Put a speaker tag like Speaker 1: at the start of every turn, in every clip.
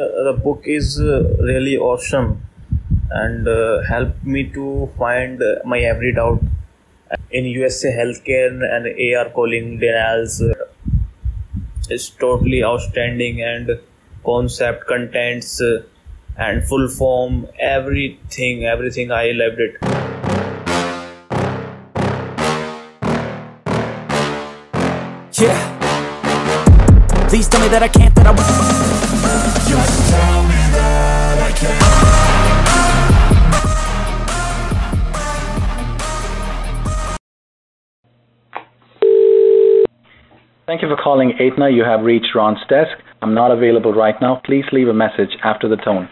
Speaker 1: the book is uh, really awesome and uh, helped me to find uh, my every doubt in USA healthcare and AR calling denials uh, is totally outstanding and concept contents uh, and full form everything everything I loved it.
Speaker 2: Yeah. Please tell me that I can't, that I won't.
Speaker 3: Just tell me that I can
Speaker 4: Thank you for calling Aetna. You have reached Ron's desk. I'm not available right now. Please leave a message after the tone.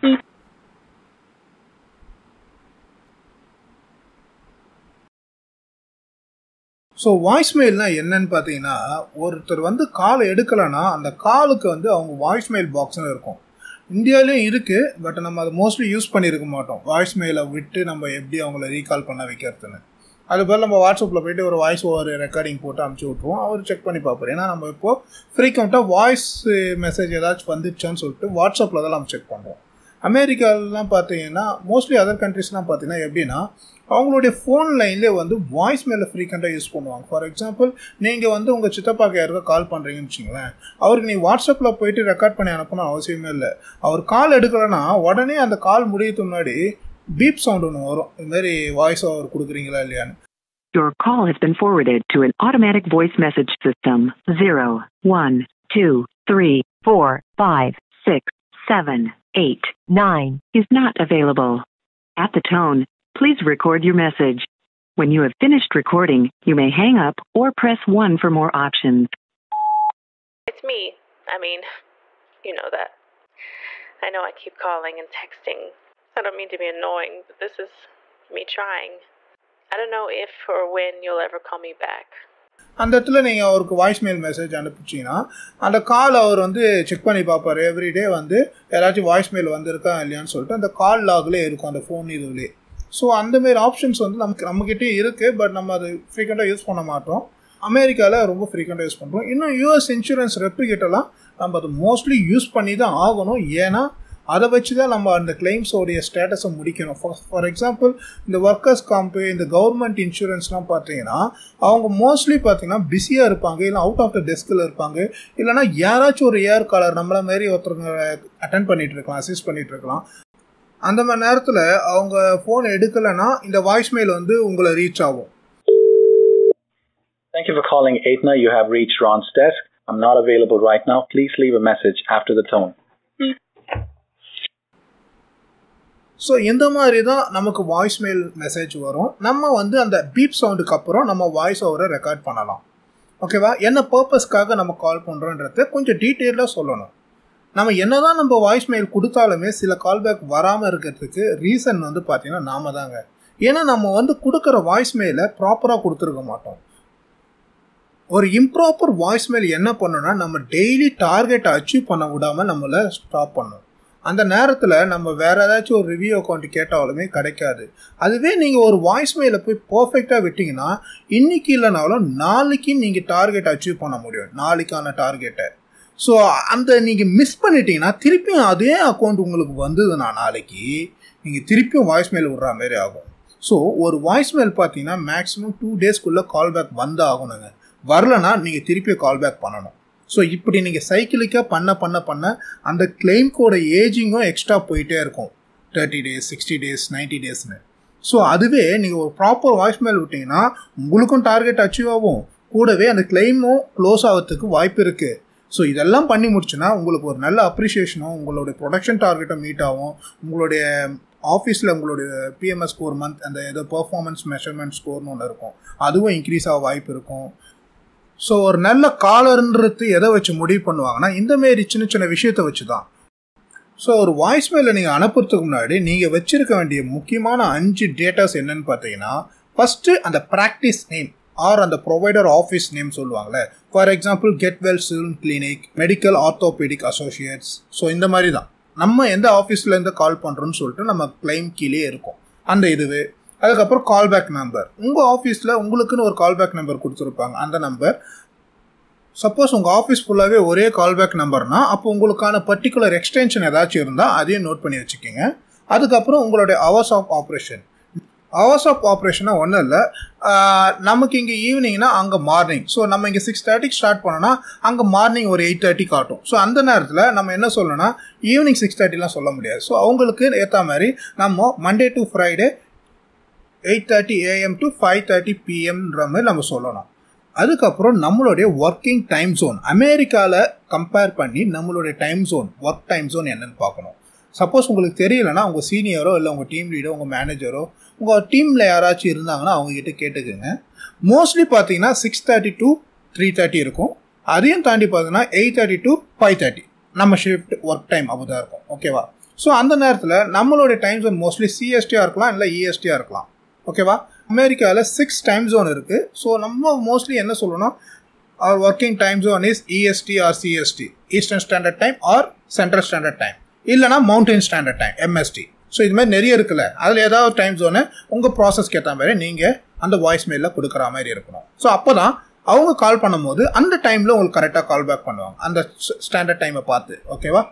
Speaker 5: So வாய்ஸ்மெயில்னா என்னன்னு பார்த்தீங்கன்னா ஒருத்தர் வந்து கால் எடுக்கலைன்னா அந்த காலுக்கு வந்து அவங்க வாய்ஸ்மெயில் பாக்ஸ்னு இருக்கும் இந்தியாவிலையும் இருக்குது பட் நம்ம அதை மோஸ்ட்லி யூஸ் பண்ணியிருக்க மாட்டோம் வாய்ஸ்மெயிலை விட்டு நம்ம எப்படி அவங்கள ரீகால் பண்ண வைக்கிறதுன்னு அது போல் நம்ம வாட்ஸ்அப்பில் போயிட்டு ஒரு வாய்ஸ் ஓவர் ரெக்கார்டிங் போட்டு அமுச்சு விட்ருவோம் அவர் செக் பண்ணி பார்ப்பாரு ஏன்னா நம்ம இப்போது ஃப்ரீக்வெண்ட்டாக வாய்ஸ் மெசேஜ் ஏதாச்சும் வந்துச்சான்னு சொல்லிட்டு வாட்ஸ்அப்பில் தான் நம்ம செக் பண்ணுறோம் அமெரிக்காலலாம் பார்த்தீங்கன்னா மோஸ்ட்லி அதர் கண்ட்ரிஸ்லாம் பார்த்தீங்கன்னா எப்படின்னா அவங்களுடைய ஃபோன் லைன்லேயே வந்து வாய்ஸ் மேலே ஃப்ரீக்வெண்ட்டாக யூஸ் பண்ணுவாங்க ஃபார் எக்ஸாம்பிள் நீங்கள் வந்து உங்கள் சித்தப்பாக்கு யாருக்கோ கால் பண்ணுறீங்கன்னு வச்சுங்களேன் அவருக்கு நீ வாட்ஸ்அப்பில் போயிட்டு ரெக்கார்ட் பண்ணி அனுப்பணும் அவசியமே இல்லை அவர் கால் எடுக்கலைன்னா உடனே அந்த கால் முடியறதுக்கு முன்னாடி பீப் சவுண்ட் ஒன்று வரும் இதுமாரி வாய்ஸ் ஓவர் கொடுக்குறீங்களா இல்லையான்னு
Speaker 6: Your call has been forwarded to an automatic voice message system. Zero, one, two, three, four, five, six, seven, eight, nine is not available. At the tone, please record your message. When you have finished recording, you may hang up or press 1 for more options.
Speaker 7: It's me. I mean, you know that. I know I keep calling and texting. I don't mean to be annoying, but this is me trying. I don't know if or when you'll ever call me back.
Speaker 5: அந்த இடத்துல நீங்கள் அவருக்கு voicemail message அனுப்பிச்சிங்கன்னா அந்த கால் அவர் வந்து check பண்ணி பார்ப்பார் everyday வந்து யாராச்சும் வாய்ஸ்மெயில் வந்திருக்கா இல்லையான்னு சொல்லிட்டு அந்த கால் லாக்லேயே இருக்கும் அந்த ஃபோன் இதுலேயே ஸோ அந்தமாரி ஆப்ஷன்ஸ் வந்து நமக்கு நம்மக்கிட்டே இருக்குது பட் நம்ம அது ஃப்ரீக்வெண்ட்டாக யூஸ் பண்ண மாட்டோம் அமெரிக்காவில் ரொம்ப ஃப்ரீக்வெண்ட்டாக யூஸ் பண்ணுறோம் இன்னும் யூஎஸ் இன்சூரன்ஸ் ரெப்ளிகேட்டெல்லாம் நம்ம அது மோஸ்ட்லி யூஸ் பண்ணி தான் ஆகணும் ஏன்னா அதை வச்சு தான் நம்ம அந்த கிளைம்ஸோடைய ஸ்டேட்டஸை முடிக்கணும் ஃபார் எக்ஸாம்பிள் இந்த ஒர்க்கர்ஸ் காம்பு இந்த கவர்மெண்ட் இன்சூரன்ஸ்லாம் பார்த்தீங்கன்னா அவங்க மோஸ்ட்லி பார்த்தீங்கன்னா பிஸியாக இருப்பாங்க இல்லை அவுட் ஆஃப் த டெஸ்கில் இருப்பாங்க இல்லைனா யாராச்சும் ஒரு ஏர் காலர் நம்மள மாரி ஒருத்தருங்க அட்டன் பண்ணிட்டு இருக்கலாம் அசிஸ்ட் பண்ணிட்டு இருக்கலாம் அந்த மாதிரி நேரத்தில் அவங்க ஃபோன் எடுக்கலைன்னா இந்த வாய்ஸ்மெயில் வந்து உங்களை ரீச் ஆகும்
Speaker 4: Thank you for calling Aetna. You have reached Ron's desk. I'm not available right now. Please leave a message after the tone.
Speaker 5: So இந்த மாதிரி தான் நமக்கு வாய்ஸ்மெயில் மெசேஜ் வரும் நம்ம வந்து அந்த பீப் சவுண்டுக்கு அப்புறம் நம்ம வாய்ஸ் ஓவரை ரெக்கார்ட் பண்ணலாம் ஓகேவா என்ன பர்பஸ்க்காக நம்ம கால் பண்ணுறோன்றத கொஞ்சம் டீட்டெயிலாக சொல்லணும் நம்ம என்னதான் நம்ம வாய்ஸ் மெயில் கொடுத்தாலுமே சில கால்பேக் வராமல் இருக்கிறதுக்கு ரீசன் வந்து பார்த்தீங்கன்னா நாம தாங்க ஏன்னா நம்ம வந்து கொடுக்குற வாய்ஸ் மெயிலை ப்ராப்பராக கொடுத்துருக்க மாட்டோம் ஒரு இம்ப்ராப்பர் வாய்ஸ் மெயில் என்ன பண்ணுன்னா நம்ம டெய்லி டார்கெட்டை அச்சீவ் பண்ண விடாமல் நம்மளை ஸ்டாப் பண்ணும் அந்த நேரத்தில் நம்ம வேற ஏதாச்சும் ஒரு ரிவ்யூ அக்கௌண்ட் கேட்டாலுமே கிடைக்காது அதுவே நீங்கள் ஒரு வாய்ஸ் மெயில போய் பர்ஃபெக்டாக விட்டீங்கன்னா இன்னைக்கு இல்லைனாலும் நாளைக்கு நீங்கள் டார்கெட் அச்சீவ் பண்ண முடியும் நாளைக்கான டார்கெட்டை ஸோ அந்த நீங்கள் மிஸ் பண்ணிட்டீங்கன்னா திருப்பியும் அதே அக்கௌண்ட் உங்களுக்கு வந்ததுன்னா நாளைக்கு நீங்கள் திருப்பியும் வாய்ஸ் மெயில் விட்ற மாதிரி ஆகும் ஸோ ஒரு வாய்ஸ் மெயில் பார்த்தீங்கன்னா மேக்ஸிமம் டூ டேஸ்க்குள்ளே கால் பேக் வந்து ஆகணுங்க வரலனா நீங்கள் திருப்பி கால் பேக் பண்ணணும் ஸோ இப்படி நீங்கள் சைக்கிளிக்காக பண்ண பண்ண பண்ண அந்த கிளைம்கோட ஏஜிங்கும் எக்ஸ்ட்ரா போயிட்டே இருக்கும் தேர்ட்டி டேஸ் சிக்ஸ்டி டேஸ் நைன்டி டேஸ்னு ஸோ அதுவே நீங்கள் ஒரு ப்ராப்பர் வாய்ஸ் மெயில் விட்டிங்கன்னா உங்களுக்கும் டார்கெட் அச்சீவ் ஆகும் கூடவே அந்த கிளைமும் க்ளோஸ் ஆகிறதுக்கு வாய்ப்பு இருக்குது ஸோ இதெல்லாம் பண்ணி முடிச்சுன்னா உங்களுக்கு ஒரு நல்ல அப்ரிஷியேஷனும் உங்களுடைய ப்ரொடக்ஷன் டார்கெட்டும் மீட் ஆகும் உங்களுடைய ஆஃபீஸில் உங்களுடைய பிஎம்எஸ் ஸ்கோர் மந்த் அந்த ஏதோ பர்ஃபார்மன்ஸ் மெஷர்மெண்ட் ஸ்கோர்னு ஒன்று இருக்கும் அதுவும் இன்க்ரீஸ் ஆக வாய்ப்பு இருக்கும் ஸோ ஒரு நல்ல காலர்ன்றது எதை வச்சு முடிவு பண்ணுவாங்கன்னா இந்தமாரி சின்ன சின்ன விஷயத்தை வச்சு தான் ஸோ ஒரு வாய்ஸ் மெயிலை நீங்கள் அனுப்புறதுக்கு முன்னாடி நீங்கள் வச்சிருக்க வேண்டிய முக்கியமான அஞ்சு டேட்டாஸ் என்னன்னு பார்த்தீங்கன்னா ஃபஸ்ட்டு அந்த ப்ராக்டிஸ் நேம் ஆர் அந்த ப்ரொவைடர் ஆஃபீஸ் நேம் சொல்லுவாங்கள்ல ஃபார் எக்ஸாம்பிள் கெட் வெல் சில்ன் clinic medical orthopedic associates so இந்த மாதிரி தான் நம்ம எந்த ஆஃபீஸ்லேருந்து கால் பண்ணுறோன்னு சொல்லிட்டு நம்ம கிளைம் கீழே இருக்கும் அந்த இதுவே அதுக்கப்புறம் கால்பேக் நம்பர் உங்கள் ஆஃபீஸில் உங்களுக்குன்னு ஒரு கால்பேக் நம்பர் கொடுத்துருப்பாங்க அந்த நம்பர் சப்போஸ் உங்கள் ஆஃபீஸ் ஃபுல்லாகவே ஒரே கால்பேக் நம்பர்னா அப்போ உங்களுக்கான பர்டிகுலர் எக்ஸ்டென்ஷன் ஏதாச்சும் இருந்தால் அதையும் நோட் பண்ணி வச்சுக்கோங்க அதுக்கப்புறம் உங்களுடைய hours of operation hours of ஆப்ரேஷனாக ஒன்றும் இல்லை நமக்கு இங்கே ஈவினிங்னா அங்கே மார்னிங் ஸோ நம்ம இங்கே சிக்ஸ் தேர்ட்டிக்கு ஸ்டார்ட் பண்ணோன்னா அங்கே மார்னிங் ஒரு எயிட் தேர்ட்டி காட்டும் ஸோ அந்த நேரத்தில் நம்ம என்ன சொல்லணும்னா ஈவினிங் சிக்ஸ் தேர்ட்டிலாம் சொல்ல முடியாது ஸோ அவங்களுக்கு ஏற்ற மாதிரி நம்ம Monday to Friday eight thirty AM to five thirty பிஎம்ன்ற மாதிரி நம்ம சொல்லணும் அதுக்கப்புறம் நம்மளுடைய ஒர்க்கிங் டைம் ஜோன் அமெரிக்காவில் கம்பேர் பண்ணி நம்மளுடைய time zone work time zone என்னன்னு பார்க்கணும் சப்போஸ் உங்களுக்கு தெரியலனா உங்கள் சீனியரோ இல்லை உங்கள் டீம் லீடோ உங்கள் மேனேஜரோ உங்கள் டீமில் யாராச்சும் இருந்தாங்கன்னா அவங்ககிட்ட கேட்டுக்குங்க மோஸ்ட்லி பார்த்தீங்கன்னா six thirty to three thirty இருக்கும் அதையும் தாண்டி பார்த்தீங்கன்னா eight thirty to five thirty நம்ம ஷிஃப்ட் ஒர்க் டைம் அப்படி தான் இருக்கும் ஓகேவா ஸோ அந்த நேரத்தில் நம்மளுடைய டைம் ஜோன் மோஸ்ட்லி சிஎஸ்டியாக இருக்கலாம் இல்லை இஎஸ்டியாக இருக்கலாம் ஓகேவா அமெரிக்காவில் சிக்ஸ் டைம் ஜோன் இருக்குது ஸோ நம்ம மோஸ்ட்லி என்ன சொல்லணும் அவர் working time zone is EST or CST eastern standard time or central standard time இல்லைனா mountain standard time MST so இது மாதிரி நிறைய இருக்குல்ல அதில் ஏதாவது டைம் ஜோனு உங்கள் ப்ராசஸ்க்கு ஏற்ற மாதிரி நீங்கள் அந்த வாய்ஸ் மெயிலில் கொடுக்குற மாதிரி இருக்கணும் ஸோ அப்போ தான் அவங்க கால் பண்ணும்போது அந்த டைமில் உங்களுக்கு கரெக்டாக கால் பேக் பண்ணுவாங்க அந்த ஸ்டாண்டர்ட் டைமை பார்த்து ஓகேவா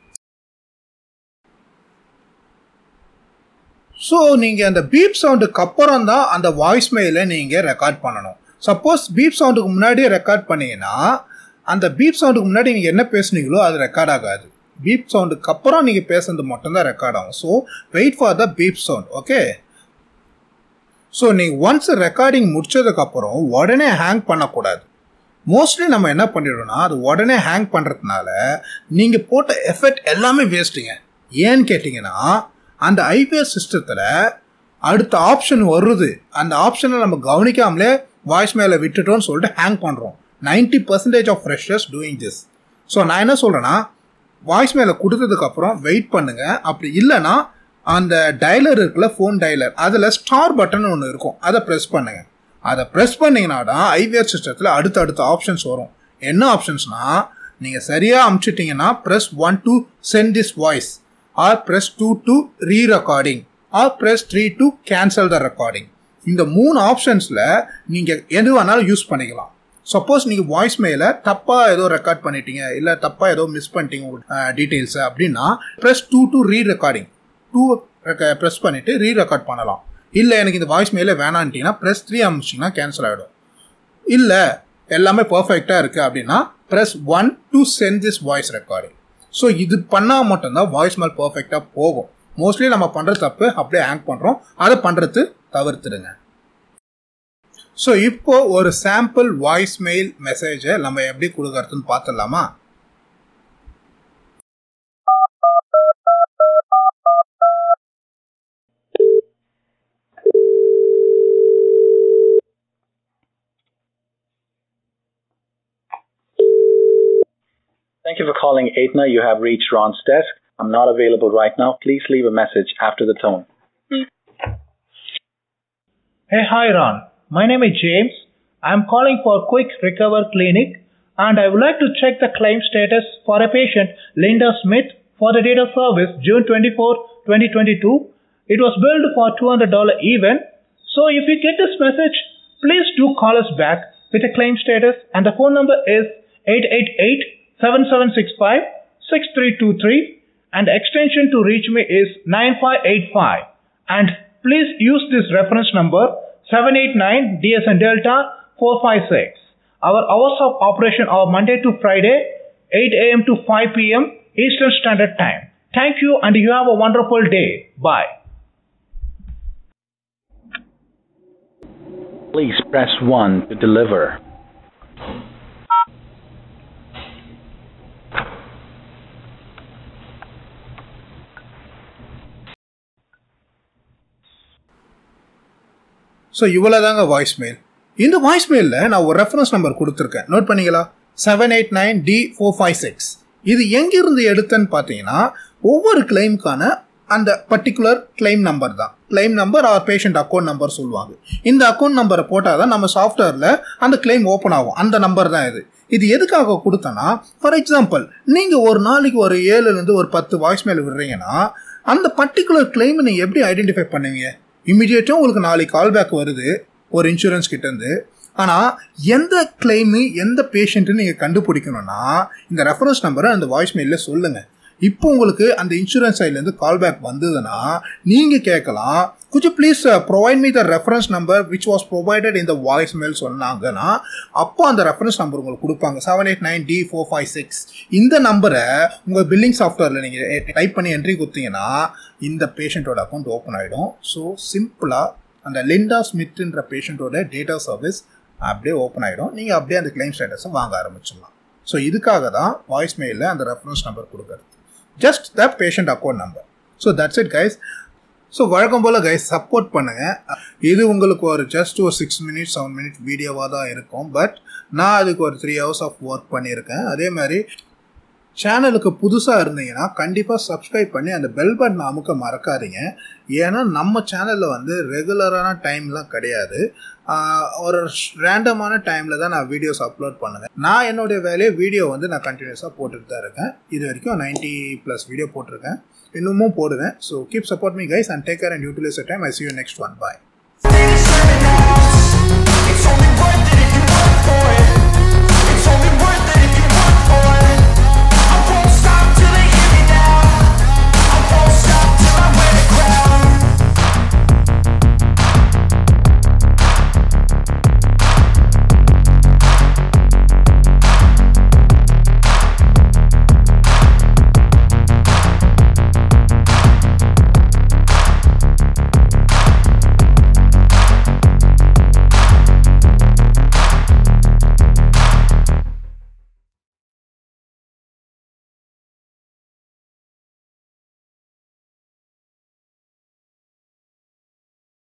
Speaker 5: ஸோ நீங்கள் அந்த பீப் சவுண்டுக்கு அப்புறம் தான் அந்த வாய்ஸ் மெயிலை நீங்கள் ரெக்கார்ட் பண்ணணும் சப்போஸ் பீப் சவுண்டுக்கு முன்னாடியே ரெக்கார்ட் பண்ணீங்கன்னா அந்த பீப் சவுண்டுக்கு முன்னாடி நீங்கள் என்ன பேசுனீங்களோ அது ரெக்கார்ட் ஆகாது பீப் சவுண்டுக்கு அப்புறம் நீங்கள் பேசுனது மட்டும்தான் ரெக்கார்ட் ஆகும் so wait for the beep sound okay so நீங்கள் ஒன்ஸ் ரெக்கார்டிங் முடிச்சதுக்கப்புறம் உடனே ஹேங் பண்ணக்கூடாது மோஸ்ட்லி நம்ம என்ன பண்ணிடுறோம்னா அது உடனே ஹேங் பண்ணுறதுனால நீங்கள் போட்ட எஃபெக்ட் எல்லாமே வேஸ்ட்டுங்க ஏன்னு கேட்டிங்கன்னா அந்த ஐபிஎஸ் சிஸ்டத்தில் அடுத்த ஆப்ஷன் வருது அந்த ஆப்ஷனை நம்ம கவனிக்காமலே வாய்ஸ் மேலே விட்டுட்டோம்னு சொல்லிட்டு ஹேங் பண்ணுறோம் ninety percentage of freshers doing this so நான் என்ன சொல்கிறேன்னா வாய்ஸ் மேலே கொடுத்ததுக்கப்புறம் வெயிட் பண்ணுங்கள் அப்படி இல்லைன்னா அந்த டயலர் இருக்குல்ல ஃபோன் டயலர் அதில் ஸ்டார் பட்டன் ஒன்று இருக்கும் அதை ப்ரெஸ் பண்ணுங்கள் அதை ப்ரெஸ் பண்ணிங்கன்னா தான் ஐவிஆர் சிஸ்டத்தில் அடுத்த அடுத்த ஆப்ஷன்ஸ் வரும் என்ன ஆப்ஷன்ஸ்னால் நீங்கள் சரியாக அமுச்சிட்டிங்கன்னா press one to send this voice or press two to re recording or press three to cancel the recording இந்த மூணு ஆப்ஷன்ஸில் நீங்கள் எது வேணாலும் யூஸ் பண்ணிக்கலாம் சப்போஸ் நீங்கள் வாய்ஸ் மெயில தப்பாக ஏதோ ரெக்கார்ட் பண்ணிட்டீங்க இல்லை தப்பாக ஏதோ மிஸ் பண்ணிட்டீங்க டீட்டெயில்ஸை அப்படின்னா press two to re recording two press பண்ணிவிட்டு ரீ ரெக்கார்ட் பண்ணலாம் இல்லை எனக்கு இந்த வாய்ஸ் மெயிலே வேணான்ட்டிங்கன்னா ப்ரெஸ் த்ரீ அமிச்சிங்கன்னா கேன்சல் ஆகிடும் இல்லை எல்லாமே பர்ஃபெக்டாக இருக்குது அப்படின்னா press one to send this voice recording so இது பண்ணால் மட்டும்தான் வாய்ஸ் மெயில் பர்ஃபெக்டாக போகும் மோஸ்ட்லி நம்ம பண்ணுற தப்பு அப்படியே ஹேங் பண்ணுறோம் அதை பண்ணுறது தவிர்த்துடுங்க ஸோ இப்போ ஒரு சாம்பிள் வாய்ஸ் மெயில் மெசேஜை நம்ம எப்படி கொடுக்கறதுன்னு பார்த்துடலாமா
Speaker 4: Thank you for calling Aetna. You have reached Ron's desk. I'm not available right now. Please leave a message after the tone.
Speaker 8: Hey, hi Ron. My name is James. I'm calling for Quick Recover Clinic and I would like to check the claim status for a patient, Linda Smith, for the date of service June 24, 2022. It was billed for $200 even. So if you get this message, please do call us back with a claim status and the phone number is 888-7765-6323 and the extension to reach me is 9585 and please use this reference number 789 DSN Delta 456. Our hours of operation are Monday to Friday 8 a.m. to 5 p.m. Eastern Standard Time. Thank you and you have a wonderful day. Bye.
Speaker 4: Please press 1 to deliver.
Speaker 5: So இவ்வளோ தாங்க voice mail இந்த voice மெயிலில் நான் ஒரு reference number கொடுத்துருக்கேன் note பண்ணீங்களா seven eight nine D four five six இது எங்கிருந்து எடுத்தேன்னு பார்த்தீங்கன்னா ஒவ்வொரு கிளைமுக்கான அந்த பர்டிகுலர் கிளைம் நம்பர் தான் claim number or patient account number சொல்லுவாங்க இந்த அக்கௌண்ட் நம்பரை போட்டால் தான் நம்ம சாஃப்ட்வேரில் அந்த கிளைம் ஓப்பன் ஆகும் அந்த நம்பர் தான் இது இது எதுக்காக கொடுத்தனா ஃபார் எக்ஸாம்பிள் நீங்கள் ஒரு நாளைக்கு ஒரு ஏழுலேருந்து ஒரு பத்து வாய்ஸ் மெயில் விடுறீங்கன்னா அந்த பர்டிகுலர் கிளைமை நீங்கள் எப்படி ஐடென்டிஃபை பண்ணுவீங்க இம்மிடியேட்டாக உங்களுக்கு நாளைக்கு கால் பேக் வருது ஒரு இன்சூரன்ஸ் கிட்டேருந்து ஆனால் எந்த கிளைமு எந்த பேஷண்ட்டுன்னு நீங்கள் கண்டுபிடிக்கணும்னா இந்த ரெஃபரன்ஸ் நம்பரை அந்த வாய்ஸ்மெயிலில் சொல்லுங்கள் இப்போ உங்களுக்கு அந்த இன்சூரன்ஸ் சைட்லேருந்து கால் பேக் வந்ததுன்னா நீங்கள் கேட்கலாம் could you please provide me the reference number which was provided இந்த வாய்ஸ் மெயில் சொன்னாங்கன்னா அப்போ அந்த ரெஃபரன்ஸ் நம்பர் உங்களுக்கு கொடுப்பாங்க seven eight nine D four five six இந்த நம்பரை உங்கள் பில்லிங் சாஃப்ட்வேரில் நீங்கள் டைப் பண்ணி என்ட்ரி கொடுத்தீங்கன்னா இந்த பேஷண்ட்டோட அக்கௌண்ட் ஓப்பன் ஆகிடும் ஸோ சிம்பிளாக அந்த லிண்டா ஸ்மித்ன்ற பேஷண்ட்டோட டேட்டா சர்வீஸ் அப்படியே ஓப்பன் ஆகிடும் நீங்கள் அப்படியே அந்த கிளைம் ஸ்டேட்டஸை வாங்க ஆரம்பிச்சிடலாம் ஸோ இதுக்காக தான் வாய்ஸ் மெயிலில் அந்த ரெஃபரன்ஸ் நம்பர் கொடுக்குறது just the patient account number so that's it guys so வழக்கம் போல் கைஸ் சப்போர்ட் பண்ணுங்கள் இது உங்களுக்கு ஒரு ஜஸ்ட் ஒரு சிக்ஸ் மினிட்ஸ் செவன் மினிட்ஸ் வீடியோவாக தான் இருக்கும் பட் நான் அதுக்கு ஒரு த்ரீ ஹவர்ஸ் ஆஃப் ஒர்க் பண்ணியிருக்கேன் அதே மாதிரி சேனலுக்கு புதுசாக இருந்தீங்கன்னா கண்டிப்பாக சப்ஸ்கிரைப் பண்ணி அந்த பெல் பட்டன் அமுக்க மறக்காதீங்க ஏன்னா நம்ம சேனலில் வந்து ரெகுலரான டைம்லாம் கிடையாது ஒரு ரேண்டமான டைமில் தான் நான் வீடியோஸ் அப்லோட் பண்ணுவேன் நான் என்னுடைய வேலையை வீடியோ வந்து நான் கண்டினியூஸாக போட்டுட்டு தான் இருக்கேன் இது வரைக்கும் நைன்ட்டி ப்ளஸ் வீடியோ போட்டிருக்கேன் இன்னமும் போடுவேன் so keep support me guys and take care and utilize time I see you next one bye